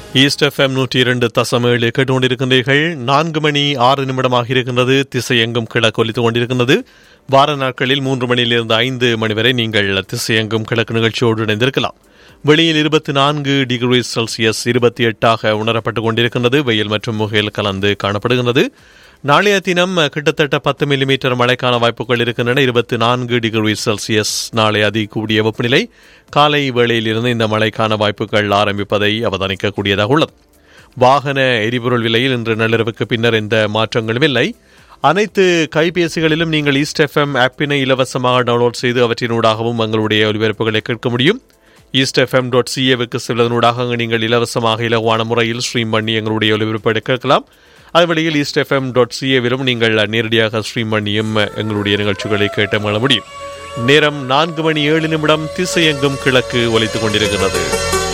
east FM நூற்றி இரண்டு தசம் ஏழு கேட்டுக்கொண்டிருக்கின்றீர்கள் நான்கு மணி ஆறு நிமிடமாக இருக்கின்றது திசை எங்கும் கிழக்கு ஒலித்துக் கொண்டிருக்கின்றது வார நாட்களில் மூன்று மணியிலிருந்து ஐந்து மணி வரை நீங்கள் திசை எங்கும் கிழக்கு நிகழ்ச்சியோடு இணைந்திருக்கலாம் வெளியில் இருபத்தி நான்கு டிகிரி செல்சியஸ் இருபத்தி எட்டாக உணரப்பட்டுக் கொண்டிருக்கின்றது வெயில் மற்றும் முகையில் கலந்து காணப்படுகின்றது நாளைய தினம் கிட்டத்தட்ட பத்து மில்லிமீட்டர் மழைக்கான வாய்ப்புகள் இருக்கின்றன இருபத்தி நான்கு டிகிரி செல்சியஸ் நாளை அதி கூடிய வெப்பநிலை காலை வேளையிலிருந்து இந்த மழைக்கான வாய்ப்புகள் ஆரம்பிப்பதை அவதானிக்கக்கூடியதாக உள்ளது வாகன எரிபொருள் விலையில் இன்று நள்ளிரவுக்கு பின்னர் எந்த மாற்றங்களும் இல்லை அனைத்து கைபேசிகளிலும் நீங்கள் ஈஸ்ட் எஃப்எம் ஆப்பினை இலவசமாக டவுன்லோட் செய்து அவற்றினூடாகவும் எங்களுடைய ஒலிபரப்புகளை கேட்க முடியும் ஈஸ்ட் எஃப்எம் டாட் சிஏவுக்கு செல்வதனூடாக அங்கு நீங்கள் இலவசமாக இலகுவான முறையில் ஸ்ட்ரீம் பண்ணி எங்களுடைய ஒலிபரப்பை கேட்கலாம் அது வழியில் ஈஸ்ட் எஃப்எம் டாட் சிஏவிலும் நீங்கள் நேரடியாக ஸ்ட்ரீம் பண்ணியும் எங்களுடைய நிகழ்ச்சிகளை கேட்டு மழ முடியும் நேரம் நான்கு மணி ஏழு நிமிடம் திசையெங்கும் கிழக்கு ஒலித்துக் கொண்டிருக்கிறது